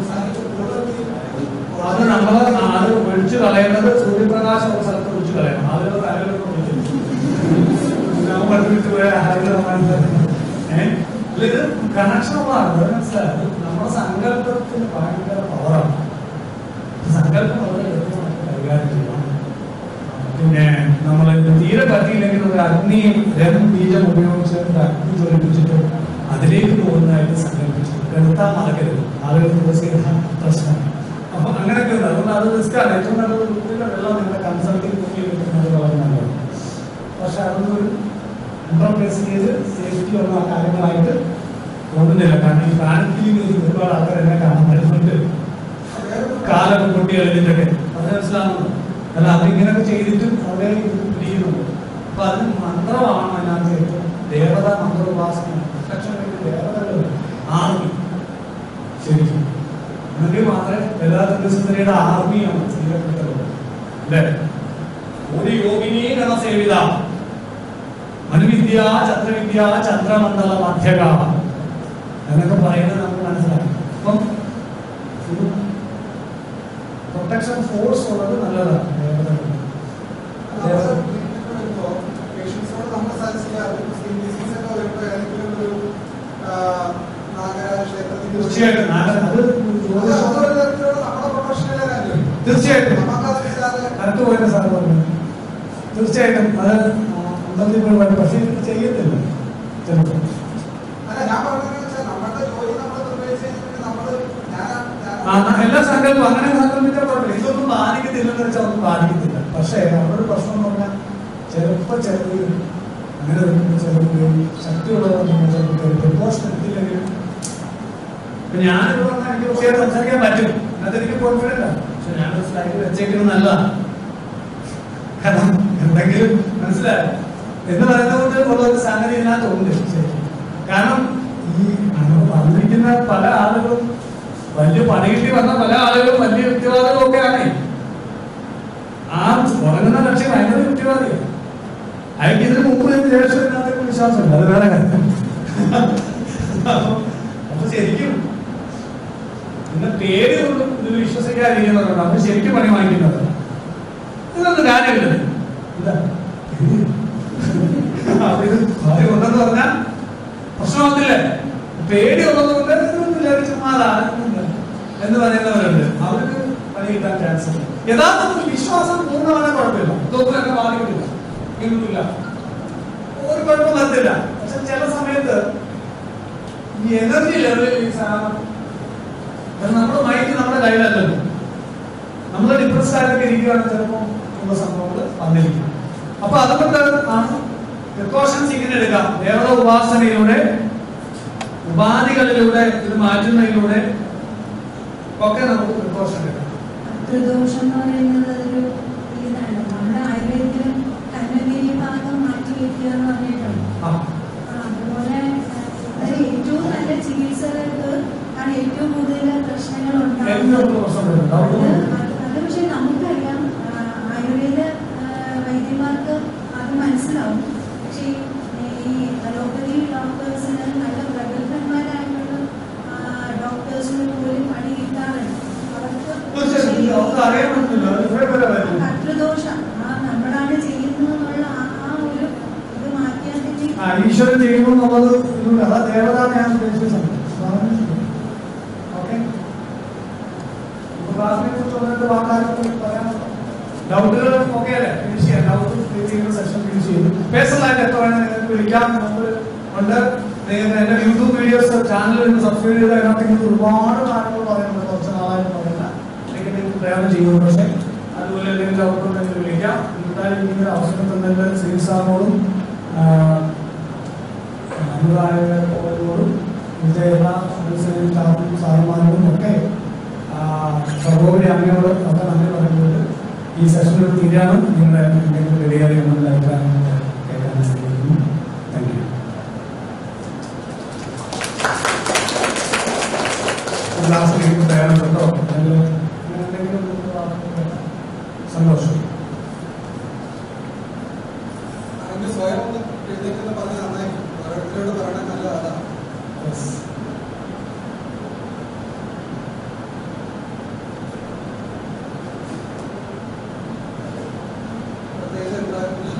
അത് നമ്മൾ അത് ഒഴിച്ചു കളയേണ്ടത് സൂര്യപ്രകാശം ഒരു സ്ഥലത്ത് ഒഴിച്ചു കളയണം ആളുകൾ തലകളൊക്കെ ഒഴിച്ചു ഞാൻ പഠിപ്പിച്ചു പോയ ആളുകൾ ഏഹ് ഇത് കണക്ഷൻ ഉള്ളതാണ് അത് മനസ്സിലായത് നമ്മുടെ സങ്കല്പത്തിന് ഭയങ്കര പവറാണ് സങ്കല്പം വളരെ എളുപ്പമായിട്ട് കൈകാര്യം ചെയ്യണം പിന്നെ നമ്മൾ തീരെ പറ്റിയില്ലെങ്കിൽ ഒരു അഗ്നി രം ബീജം ഉപയോഗിച്ച് ഒരു അഗ്നി ജ്വലിപ്പിച്ചിട്ട് അതിലേക്ക് പോകുന്നതായിട്ട് സങ്കല്പിച്ചു എടുത്താൽ മറക്കരുത് ആളുകൾ ദിവസം പ്രശ്നം അപ്പൊ അങ്ങനെയൊക്കെ ഉണ്ട് അതുകൊണ്ട് അത് റിസ്ക്കാണ് ഏറ്റവും നല്ലത് കുട്ടികളുടെ വെള്ളം നിങ്ങളുടെ കൺസൾട്ടിങ് മുന്നിൽ കിട്ടുന്നത് വളരെ നല്ലത് പക്ഷെ അതൊന്നും ഒരു ഇന്റർപ്രൈസ് ചെയ്ത് സേഫ്റ്റി ഉള്ള കാര്യങ്ങളായിട്ട് തോന്നുന്നില്ല കാരണം ഈ ബാങ്കിങ് ഒരുപാട് ആൾക്കാർ എന്നെ കാണാൻ വരുന്നുണ്ട് കാലൊക്കെ പൊട്ടി എഴുതിട്ടൊക്കെ അത് മനസ്സിലാവുന്നു അല്ല അതിങ്ങനൊക്കെ ചെയ്തിട്ടും അവിടെ പിടിക്കുന്നുണ്ട് അപ്പൊ അതിന് മന്ത്രമാണ് അതിനകത്ത് ഏറ്റവും ദേവത മന്ത്ര ഉപാസന പ്രത്യക്ഷം വേണ്ടി ദേവതകൾ ആർമി ശരിക്കും എന്നെങ്കിൽ മാത്രമേ ലളിതാനന്ദ സുന്ദരിയുടെ ആർമിയാണ് ചെയ്യപ്പെട്ടത് അല്ലേ ഒരു യോഗിനി ഗണസേവിത മനുവിദ്യ ചന്ദ്രവിദ്യ ചന്ദ്രമണ്ഡല മധ്യകാമ എന്നൊക്കെ പറയുന്നത് നമുക്ക് മനസ്സിലാക്കി അപ്പം പ്രൊട്ടക്ഷൻ ഫോഴ്സ് ഉള്ളത് നല്ലതാണ് ദേവതകൾ. ദേവത- തീർച്ചയായിട്ടും നാഗ- അത് തീർച്ചയായിട്ടും കറക്റ്റ് പോയിട്ട് സാർ പറഞ്ഞു തീർച്ചയായിട്ടും അത് അമ്പലത്തിൽ പോയി പറഞ്ഞു പക്ഷേ ഇത് ചെയ്യത്തില്ല ചിലപ്പോൾ ആ, ന- എല്ലാ സങ്കല്പം അങ്ങനെ സങ്കല്പിച്ചാൽ കുഴപ്പമില്ല ഇതൊന്നും ബാധിക്കത്തില്ലെന്ന് വെച്ചാൽ ഒന്നും ബാധിക്കത്തില്ല പക്ഷേ അവരുടെ പ്രശ്നം എന്ന് പറഞ്ഞാൽ ചിലപ്പോൾ ചിലവ് അങ്ങനെ വരുമ്പോൾ ചിലവ് ശക്തിയുള്ളവർ പ്രപ്പോഷൻ എത്തില്ലെങ്കിലും ഇപ്പൊ ഞാനിപ്പോ വന്നാൽ എനിക്ക് വിഷയം സംസാരിക്കാൻ പറ്റും അത് എനിക്ക് കോൺഫിഡന്റ് ആണ് പക്ഷെ ഞാൻ സ്ലൈഡ് വെച്ചേക്കുന്നത് നല്ലതാണ് കാരണം എന്തെങ്കിലും മനസ്സിലായോ എന്ന് പറയുന്നത് കൊണ്ട് ഉള്ള ഒരു സംഗതി ഇതിനകത്തുണ്ട് ശരി കാരണം ഈ നമ്മൾ വന്നിരിക്കുന്ന പല ആളുകളും വലിയ പണി കിട്ടി വന്ന പല ആളുകളും വലിയ യുക്തിവാദികളും ഒക്കെയാണ് ആ ഉറങ്ങുന്ന കക്ഷി ഭയങ്കര യുക്തിവാദിയാണ് അയാൾക്ക് ഇതിന് മുമ്പ് ഇതിന് ശേഷം ഇതിനകത്തൊക്കെ വിശ്വാസമുണ്ട് അത് വേറെ കാര്യം അപ്പൊ- അപ്പൊ ശരിക്കും ഇന്ന് പേര് കൊണ്ടും ഇത് വിശ്വസിക്കാതിരിക്കുന്നവരുണ്ട് അപ്പൊ ശരിക്കും പണി വാങ്ങിക്കുന്നത് ഇതൊന്നും കാര്യമില്ല ഇതാ ഇത് അതിന് ഭാര്യ ഉണ്ടെന്ന് പറഞ്ഞാൽ പ്രശ്നമൊന്നുമില്ലേ പേടി ഉള്ളതുകൊണ്ട് ഇതൊന്നുമില്ല ഒരു ചുമ്മാ ആകുന്നില്ല എന്ന് പറയുന്നവരുണ്ട് അവർക്ക് പണി കിട്ടാൻ ചാൻസ് ഉണ്ട് യഥാർത്ഥത്തിൽ വിശ്വാസം പൂർണ്ണമായ കുഴപ്പമില്ല ഇതൊന്നും എന്നെ ബാധിക്കില്ല ഇതൊന്നുമില്ല ഒരു കുഴപ്പം വരത്തില്ല പക്ഷെ ചില സമയത്ത് ഈ എനർജി ലെവലിൽ ഈ സാധനം അത് നമ്മുടെ മൈൻഡ് നമ്മുടെ കയ്യിലല്ലല്ലോ നമ്മൾ ഡിപ്രസ്ഡ് ആയിട്ടൊക്കെ ഇരിക്കുകയാണ് ചിലപ്പോൾ ഉള്ള സംഭവങ്ങൾ വന്നിരിക്കും അപ്പൊ അതുകൊണ്ട് ആണ് പ്രിക്കോഷൻസ് ഇങ്ങനെ എടുക്കാം ദേവത ഉപാസനയിലൂടെ ഉപാധികളിലൂടെ ഇത് മാറ്റുന്നതിലൂടെ ഒക്കെ നമുക്ക് പ്രിക്കോഷൻ എടുക്കാം ത്രിദോഷം എന്ന് പറയുന്നത് ഒരു ഇതാണ് നമ്മുടെ ആയുർവേദത്തിൽ കന്നഗിരി ഭാഗം മാറ്റി വെക്കുക എന്ന് പറഞ്ഞിട്ടുണ്ട് ആ ആ, അതുപോലെ അത് ഏറ്റവും നല്ല ചികിത്സകർക്ക് ആണ് ഏറ്റവും കൂടുതൽ പ്രശ്നങ്ങൾ ഏറ്റവും ഉണ്ടാകുന്നത് പ്രശ്നം വരുന്നത് അത് അതുകൊണ്ട് അത് അത് പക്ഷെ നമുക്കറിയാം ആ, ആയുർവേദ ആ, വൈദ്യന്മാർക്ക് അത് മനസ്സിലാവും പക്ഷേ ഈ അലോപ്പതി ഡോക്ടേഴ്സിന് നല്ല പ്രഗത്ഭന്മാരായിട്ടുള്ള ഡോക്ടേഴ്സിന് പോലും പണി കിട്ടാറുണ്ട് തീർച്ചയായിട്ടും നമുക്ക് അറിയാൻ പറ്റില്ല അത് ഇവിടെ വരെ വരും കർത്തൃദോഷം ആ നമ്മളാണ് ചെയ്യുന്നതെന്നുള്ള ആ ആ ഒരു ഇത് മാറ്റിയാൽ തന്നെ ആ ഈശ്വരൻ ചെയ്യുന്നു എന്നുള്ളത് ഇതിലൂടെ അതാ ദേവത ഞാൻ ഉദ്ദേശിച്ചത് ഓക്കെ ക്ലാസ്സിനെ കുറിച്ച് ഒന്ന് രണ്ട് വാക്കാലും പറയാനുണ്ടോ ഡൗട്ടുകൾ ഓക്കെ അല്ലേ ഫിനിഷ് ചെയ്യാം ഡൗട്ട് ചെയ്യുന്ന സെഷൻ ഫിനിഷ് ചെയ്തു പേഴ്സണലായിട്ട് എത്ര വേണം നിങ്ങൾക്ക് വിളിക്കാം നമ്പർ ഉണ്ട് നിങ്ങൾക്ക് എന്റെ യൂട്യൂബ് വീഡിയോസ് ചാനലിൽ നിന്ന് സബ്സ്ക്രൈബ് ചെയ്ത് അതിനകത്ത് എനിക്ക് ഒരുപാട് കാര്യങ്ങൾ പറയുന്നുണ്ട് കുറച്ച് നാളായിട്ട് പറയില്ല അല്ലെങ്കിൽ നിങ്ങൾക്ക് പ്രയാണം ചെയ്യുന്നു പക്ഷേ അതുപോലെ എന്തെങ്കിലും ഡൗട്ട് ഉണ്ടെങ്കിൽ വിളിക്കാം എന്തായാലും ഇങ്ങനെ അവസരം തന്നതിൽ ശ്രീ സാറിനോടും അനുരാഗങ്ങളോടും ഇവിടുത്തെ എല്ലാ സ്റ്റാഫും സാറുമാരോടും ഒക്കെ സർവോപരി അങ്ങയോട് ഒക്കെ നന്ദി പറയുന്നത് ഈ സെഷനിൽ തീരാനും നിങ്ങളുടെ എന്തെങ്കിലും വലിയ എന്നുള്ള അഭിപ്രായങ്ങൾ കേൾക്കാൻ ശ്രമിക്കുന്നു താങ്ക് യു ക്ലാസ്സിലേക്ക് പ്രയാണപ്പെട്ടോ അല്ലെങ്കിൽ അങ്ങനെ എന്തെങ്കിലും ഒരു വാക്കുകൾ? സന്തോഷം അതിന്റെ സ്വയം ഒന്ന് എഴുന്നേറ്റ് പറഞ്ഞ് നന്നായിരിക്കും ഓരോരുത്തരോട് പറയണ നല്ലതാണ് Yes. പ്രത്യേകിച്ച് എന്താ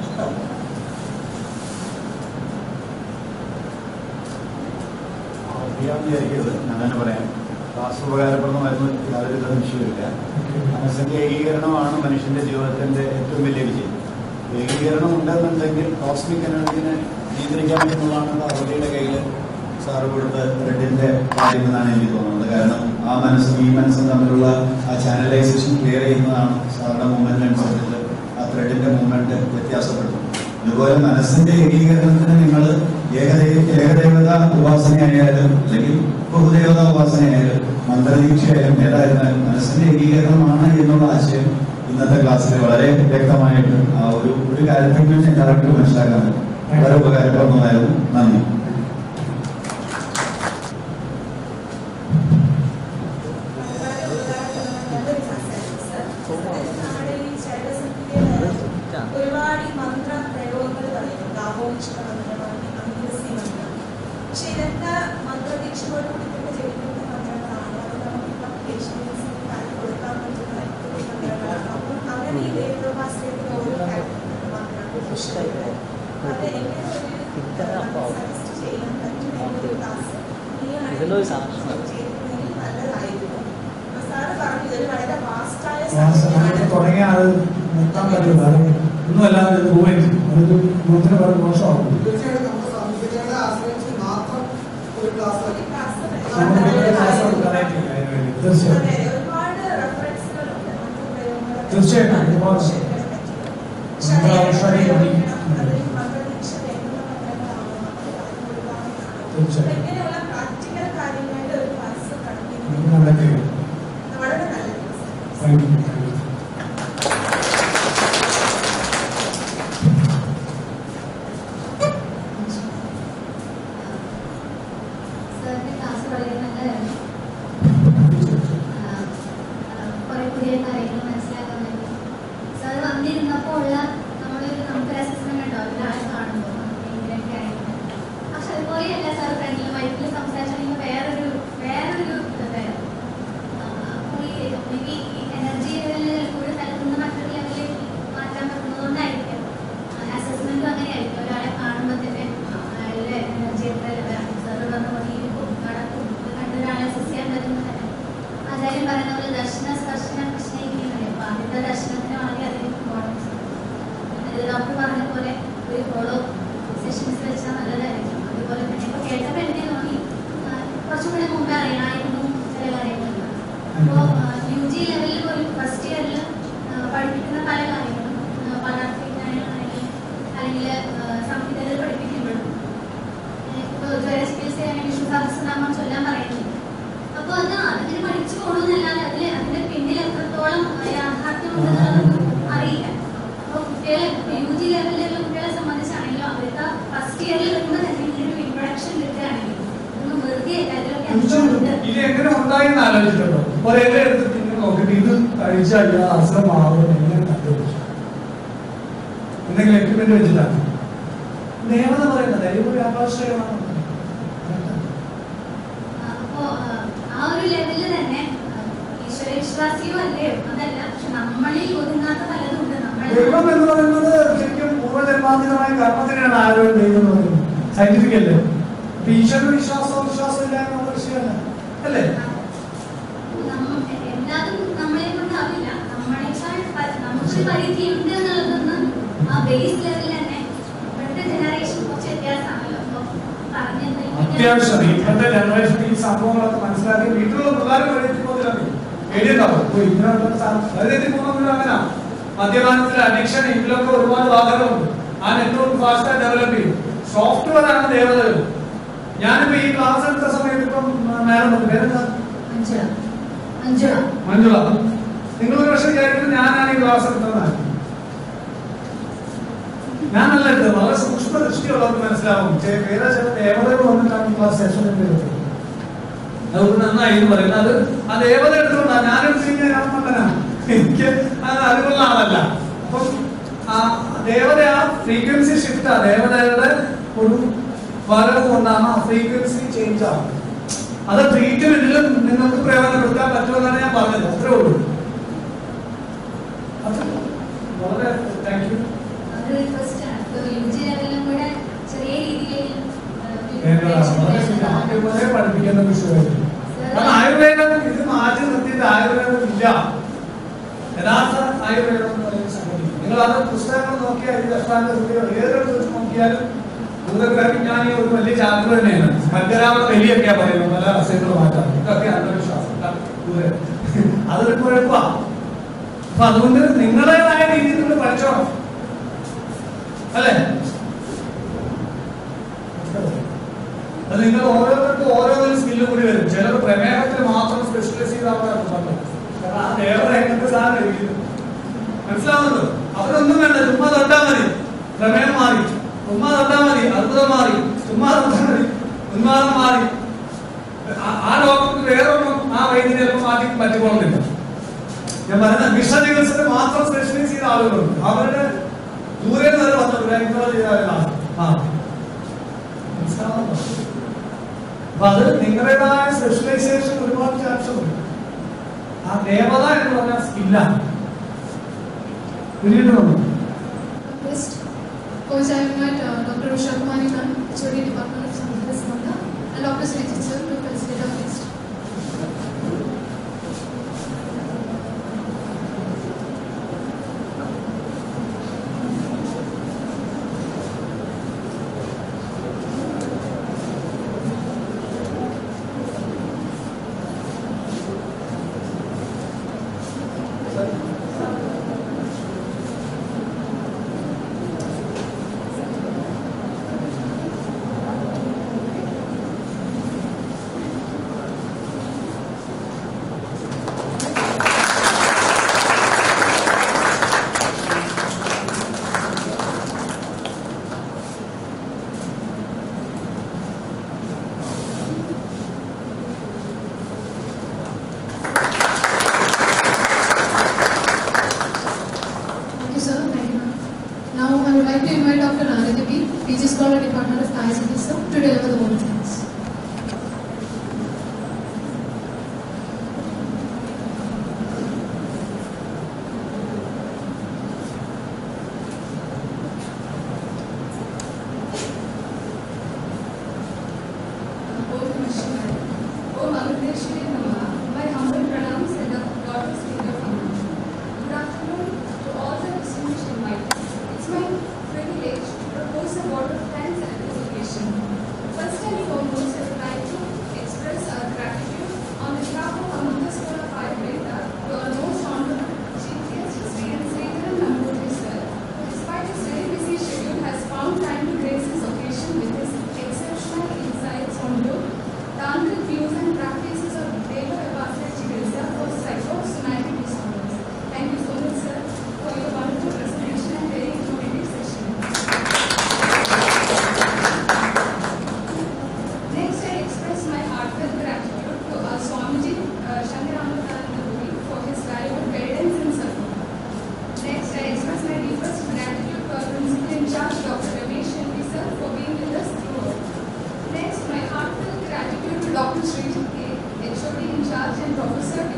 അറിയാമെന്ന് വിചാരിക്കരുത് ഞാൻ തന്നെ പറയാം ക്ലാസ് ഉപകാരപ്രദമായിരുന്നു യാതൊരു വിധ വിഷയമില്ല മനസ്സിന്റെ ഏകീകരണമാണ് മനുഷ്യന്റെ ജീവിതത്തിന്റെ ഏറ്റവും വലിയ വിജയം ഏകീകരണം ഉണ്ടെന്നുണ്ടെങ്കിൽ കോസ്മിക് എനർജിനെ നിയന്ത്രിക്കാൻ പറ്റുന്നതാണ് അവരുടെ കയ്യിൽ സാറ് കൊടുത്ത ത്രെഡിന്റെ കാര്യം എന്നാണ് എനിക്ക് തോന്നുന്നത് കാരണം ആ മനസ്സും ഈ മനസ്സും തമ്മിലുള്ള ആ ചാനലൈസേഷൻ ക്ലിയർ ചെയ്യുന്നതാണ് സാറിന്റെ മൂവ്മെന്റ് അനുസരിച്ചിട്ട് ആ ത്രെഡിന്റെ മൂവ്മെന്റ് വ്യത്യാസപ്പെടുത്തും അതുപോലെ മനസ്സിന്റെ ഏകീകരണത്തിന് നിങ്ങൾ ഏകദൈവ ഏകദേവത ഉപാസനയായാലും അല്ലെങ്കിൽ ബഹുദേവത ഉപാസനയായാലും മന്ത്രദീക്ഷയായാലും ഏതായിരുന്നാലും മനസ്സിന്റെ ഏകീകരണമാണ് എന്നുള്ള ആശയം ഇന്നത്തെ ക്ലാസ്സിൽ വളരെ വ്യക്തമായിട്ട് ആ ഒരു ഒരു കാര്യത്തിൽ ഞാൻ കറക്റ്റ് മനസ്സിലാക്കാൻ പറ്റും വളരെ ഉപകാരപ്രദമായിരുന്നു നന്ദി ഒരുപാട് ഈ മന്ത്ര പ്രയോഗങ്ങൾ പറയുന്നുണ്ട് ആഘോഷിച്ച മന്ത്രമാണ് അംഗസി മന്ത്രം പക്ഷെ ഇതൊക്കെ മന്ത്രദീക്ഷയോട് കൂടി തന്നെ ജനിക്കുന്ന മന്ത്രങ്ങളാണ് അത് നമുക്കിപ്പം പേഷ്യൻസിന് കാര്യം കൊടുക്കാൻ പറ്റുന്ന ഒരു മന്ത്രങ്ങളാണ് അപ്പം അങ്ങനെ ഈ ദേവോപാസനത്തിൽ ഓരോ കാര്യത്തിലും മന്ത്രങ്ങൾ പുഷ്കരുണ്ട് അത് എങ്ങനെ ഒരു സജസ്റ്റ് ചെയ്യാൻ പറ്റും എന്നൊരു ക്ലാസ് ഇതിലൊരു സാക്ഷ്യം. ചെയ്യുന്നതിൽ നല്ലതായിരുന്നു അപ്പൊ സാറ് പറഞ്ഞു ഇതൊരു വളരെ വാസ്റ്റായ നമുക്ക് തുടങ്ങിയ അത് നിർത്താൻ പറ്റില്ല അത് ഒന്നുമല്ലാതെ ഇത് പോവുകയും ചെയ്യും അതൊരു മുഖത്തിന് വളരെ മോശമാകും തീർച്ചയായിട്ടും നമ്മുടെ സംസ്കൃതികളെ ആശ്രയിച്ച് മാത്രം ഒരു ക്ലാസ് ഒരു ക്ലാസ് നമ്മൾ വേറെ ക്ലാസ് എടുക്കാനായിട്ടില്ല അതിന് വേണ്ടി. തീർച്ചയായും അതെ, ഒരുപാട് റെഫറൻസുകളുണ്ട് മന്ത്രപ്രയോഗങ്ങളെ തീർച്ചയായിട്ടും, ഒരുപാട്. പക്ഷേ അത് മന്ത്രാവിഷ്കാരം കൂടി. അതൊരു മന്ത്രദീക്ഷ വേണ്ടുന്ന മന്ത്രങ്ങളാണോ നമ്മൾ പറഞ്ഞു കൊടുക്കാവുന്നതാണോ? തീർച്ചയായും. അപ്പൊ ഇങ്ങനെയുള്ള പ്രാക്ടിക്കൽ കാര്യങ്ങളുടെ ഒരു ക്ലാസ് നമുക്ക് പഠിപ്പിക്കുന്നത് നടക്കുക വളരെ നല്ല class thank you thank you സാറിന്റെ ക്ലാസ് വളരെ നല്ലതായിരുന്നു കുറെ പുതിയ കാര്യങ്ങൾ മനസ്സിലാക്കാൻ പറ്റി സാർ വന്നിരുന്നപ്പോൾ ഉള്ള നമ്മളൊരു നമുക്കൊരു അസസ്മെന്റ് ഉണ്ടാവും ഒരാളെ കാണുമ്പോൾ നമുക്ക് ഇങ്ങനെയൊക്കെ ആയിരുന്നു പക്ഷെ അതുപോലെയല്ല സാർ ഫ്രണ്ടിൽ വൈകിട്ട് സംസാരിച്ചാണെങ്കിൽ വേറൊരു വേറൊരു ഇതായിരുന്നു അപ്പോൾ ഈ maybe ഈ എനർജി ലെവലിൽ ഒരു സ്ഥലത്ത് നിന്ന് മറ്റൊരു ലെവലിലേക്ക് മാറ്റാൻ പറ്റുന്നതുകൊണ്ടായിരിക്കും അസസ്മെന്റും അങ്ങനെയായിരിക്കും ഒരാളെ കാണുമ്പോൾ തന്നെ ആ, അയാളുടെ എനർജി എത്ര ലെവലാണ് സാർ പറഞ്ഞ പോലെ ഇരിക്കും നടക്കും ഇത് കണ്ട് ഒരാളെ അസസ് ചെയ്യാൻ പറ്റുന്നത് തന്നെ ആചാര്യം പറയുന്ന പോലെ ദർശന സ്പർശന കൃഷ്ണയിക്കുന്നത് അപ്പൊ ആദ്യത്തെ ദർശനത്തിന് വളരെയധികം ഇമ്പോർട്ടൻസ് ഇത് ഡോക്ടർ പറഞ്ഞ പോലെ ഒരു ഫോളോ സെഷൻസ് വെച്ചാൽ നല്ലതായിരിക്കും അതുപോലെ തന്നെ ഇപ്പൊ കേട്ടപ്പോൾ എനിക്ക് തോന്നി ആ, കുറച്ചും കൂടെ മുമ്പേ അറിയണമായിരുന്നു ചില കാര്യങ്ങളുണ്ട് അപ്പോൾ യു ജി ലെവലിൽ പോലും ഫസ്റ്റ് ഇയറിൽ പഠിപ്പിക്കുന്ന പല കാര്യങ്ങളും ആ, പദാർത്ഥവിജ്ഞാനമാണെങ്കിൽ അല്ലെങ്കിൽ സംഹിതകൾ പഠിപ്പിക്കുമ്പോഴും ഇപ്പോൾ ജ്വര ചികിത്സയാണെങ്കിൽ വിഷ്ണു സഹസ്രനാമം ചൊല്ലാൻ പറയുന്നില്ല അപ്പോൾ അത് അതിന് പഠിച്ചു പോകണമെന്നല്ലാതെ അതിൽ അതിന്റെ പിന്നിൽ എത്രത്തോളം യാഥാർത്ഥ്യമുണ്ടെന്നുള്ളത് അറിയില്ല അപ്പോൾ കുട്ടികളെ യു ജി ലെവലിലുള്ള കുട്ടികളെ സംബന്ധിച്ചാണെങ്കിലും അവർക്ക് ഫസ്റ്റ് ഇയറിൽ വരുമ്പോൾ തന്നെ ഇതിനൊരു ഇൻട്രൊഡക്ഷൻ കിട്ടുകയാണെങ്കിൽ ഒന്നും വെറുതെ അല്ല അതിലൊക്കെ തീർച്ചയായിട്ടും അർത്ഥമുണ്ട് ഇത് എങ്ങനെ ഉണ്ടായെന്ന് ആലോചിച്ചിട്ടുണ്ടോ ഒരേ എടുത്ത് നിങ്ങൾ നോക്കിയിട്ട് ഇത് കഴിച്ചാൽ ഇത് അസുഖമാകും എങ്ങനെ കണ്ടുപിടിച്ചു എന്തെങ്കിലും എക്യുപ്മെന്റ് വെച്ചിട്ടാണ് ദേവത പറയുന്നത് ഒരു ആകാശമാണ് അപ്പോ ആ ഒരു ലെവലിൽ തന്നെ ഈശ്വര വിശ്വാസിയോ അല്ലയോ അതല്ല പക്ഷെ നമ്മളിൽ ഒതുങ്ങാത്ത പലതും ഉണ്ട് ദൈവം നമ്മൾ എന്ന് പറയുന്നത് ശരിക്കും പൂർവ്വജന്മാന്തരമായ കർമ്മത്തിനാണ് ആരോഗ്യം ദൈവം എന്ന് പറയുന്നത് സയന്റിഫിക് അല്ലേ അപ്പൊ ഈശ്വര വിശ്വാസവും വിശ്വാസം ഇല്ലായ്മ ഉള്ള വിഷയമല്ല അല്ലേ നമ്മ- എല്ലാതും നമ്മളെ കൊണ്ടാവില്ല നമ്മളെക്കാൾ പ- നമുക്കൊരു പരിധി ഉണ്ട് എന്നുള്ളതൊന്നും ആ ബേസ് ലെവലിൽ തന്നെ ഇപ്പോഴത്തെ ജനറേഷൻ കുറച്ച് വ്യത്യാസമാണല്ലോ അപ്പൊ പറഞ്ഞത് അത്യാവശ്യം ഇപ്പോഴത്തെ ജനറേഷൻ ഈ സംഭവങ്ങളൊക്കെ മനസ്സിലാക്കി വീട്ടിലുള്ള പിള്ളേർ വഴിയെത്തി പോകുന്നില്ല എഴുതിണ്ടാവും ഓ ഇങ്ങനെയുള്ള വഴിയെത്തി പോകുന്നില്ല അങ്ങനെ മദ്യപാനത്തിലെ അഡിക്ഷൻ ഇതിലൊക്കെ ഒരുപാട് ബാധകമുണ്ട് ആ നെറ്റ്വർക്ക് ഫാസ്റ്റ് ഡെവലപ്പ് ചെയ്യും സോഫ്റ്റ്വെയർ ആണ് ദേവതകൾ ഞാനിപ്പോ ഈ ക്ലാസ് എടുത്ത സമയത്ത് ഇപ്പം മാഡം പേരെന്താ അഞ്ചുള അഞ്ചുള മഞ്ജുള നിങ്ങൾ ഒരു പക്ഷേ വിചാരിക്കുന്നത് ഞാനാണ് ഈ ക്ലാസ് എടുത്തതാണ് ഞാനല്ല എടുത്തത് വളരെ സൂക്ഷ്മ ദൃഷ്ടിയുള്ളവർക്ക് മനസ്സിലാവും ചെ- വേറെ ചില ദേവതകൾ വന്നിട്ടാണ് ഈ ക്ലാസ് സെഷൻ എടുത്തത് അതുകൊണ്ട് നന്നായി എന്ന് പറയുന്നത് അത് ആ ദേവത എടുത്തുകൊണ്ടാണ് ഞാനെടുത്ത് കഴിഞ്ഞാൽ ഞാൻ മണ്ടനാണ് എനിക്ക് അത് അറിവുള്ള ആളല്ല അപ്പം ആ ദേവത ആ ഫ്രീക്വൻസി ഷിഫ്റ്റ് ആ ദേവതയുടെ ഒരു വരവ് കൊണ്ടാണ് ആ ഫ്രീക്വൻസി ചേഞ്ച് ആവുന്നത് അത് ട്രീറ്റ്മെന്റിലും നിങ്ങൾക്ക് പ്രയോജനപ്പെടുത്താൻ പറ്റുമെന്നാണ് ഞാൻ പറഞ്ഞത് അത്രേ ഉള്ളൂ അത് വളരെ താങ്ക് യു അത് റിക്വസ്റ്റ് ആണ് ഇപ്പൊ യു ജി ലെവലിലും കൂടെ ചെറിയ രീതിയിൽ ആദ്യമേ പഠിപ്പിക്കുന്ന വിഷയമായിരുന്നു കാരണം ആയുർവേദം ഇത് മാറ്റി നിർത്തിയിട്ട് ആയുർവേദം ഇല്ല യഥാർത്ഥ ആയുർവേദം എന്ന് പറയുന്ന സംഗതി നിങ്ങൾ അത് പുസ്തകങ്ങൾ നോക്കിയാൽ ഈ അഷ്ടാംഗ ഹൃദയം ഏതൊരു വെച്ച് നോക്കിയാലും ഭൂതഗ്രഹവിജ്ഞാനി ഒരു വലിയ ചാപ്റ്റർ തന്നെയാണ് മധ്യരാമ വലിയൊക്കെയാ പറയുന്നത് പല അസുഖങ്ങൾ മാറ്റാം ഇതൊക്കെ അന്ധവിശ്വാസം ദൂരെ അതൊരു കുഴപ്പമാണ് അപ്പൊ അതുകൊണ്ട് നിങ്ങളുടേതായ രീതിയിൽ നിങ്ങൾ പഠിച്ചോണം അല്ലേ അത് നിങ്ങൾ ഓരോരുത്തർക്കും ഓരോന്നിനും സ്കില്ല് കൂടി വരും ചിലർ പ്രമേഹത്തിൽ മാത്രം സ്പെഷ്യലൈസ് ചെയ്ത ആൾക്കാർക്ക് പറഞ്ഞു കാരണം ആ ദേവത എങ്ങനത്തെ സാധനം കഴിക്കുന്നു മനസ്സിലാവുന്നുണ്ടോ അവരൊന്നും വേണ്ട ചുമ്മാ തൊട്ടാ മതി പ്രമേഹം മാറി ചുമ്മാ തൊട്ടാ മതി അത്ഭുതം മാറി ചുമ്മാ തൊട്ടാ മതി ഉന്മാദം മാറി ആ- ആ ഡോക്ടർക്ക് വേറെ ഒന്നും ആ വൈദ്യുതി ചിലപ്പോൾ മാറ്റി പറ്റിക്കൊള്ളുന്നില്ല ഞാൻ പറയുന്ന വിഷ ചികിത്സയിൽ മാത്രം സ്പെഷ്യലൈസ് ചെയ്ത ആളുകളുണ്ട് അവരുടെ ദൂരെ നിന്ന് വരെ വന്നു ഇഗ്നോർ ചെയ്ത ആളുകളാണ് ആ മനസ്സിലാവുന്നുണ്ടോ അപ്പൊ അത് നിങ്ങളുടേതായ സ്പെഷ്യലൈസേഷൻ ഒരുപാട് ചാൻസ് ഉണ്ട് ആ ദേവത എന്ന് പറഞ്ഞ സ്കില്ലാണ് പിന്നീട് നമ്മൾ Request. Coach, I invite uh, Dr. Usha Kumari ma'am, HOD Department of Science, Nanda, and Dr. Srijit sir to facilitate our next. Thank you, sir. Thank you, ma'am. Now, I would like to invite Dr. Anand P, PG Scholar, Department of ICT, sir, to deliver the vote thanks. Om Vishnu. Om Amruteshwari Namaha. My humble pranams and the daughters of Amma. Good afternoon to all the distinguished invited. It's my privilege to propose a vote of thanks at this occasion. First and foremost, I would like to express our gratitude on behalf of Amrita School of Ayurveda to our most honorable Chief Guest, Sri N. Sridharan Namboodir sir, who despite his very busy schedule has found time to grace this occasion with his exceptional insights on yoga, tantric views and practices of Deva Vyapasya Chikitsa for psychosomatic disorders. Thank you so much, sir, for your wonderful presentation and very informative session. Next, I express my heartfelt gratitude to our Swamiji, uh, Shankaramacharya Puri, for his valuable guidance and support. Next, I express my deepest gratitude to our principal in charge, Dr. Ramesh Shetty sir, for being with us throughout. Next, my heartfelt gratitude to Dr. Srijit K, HOD in charge and Professor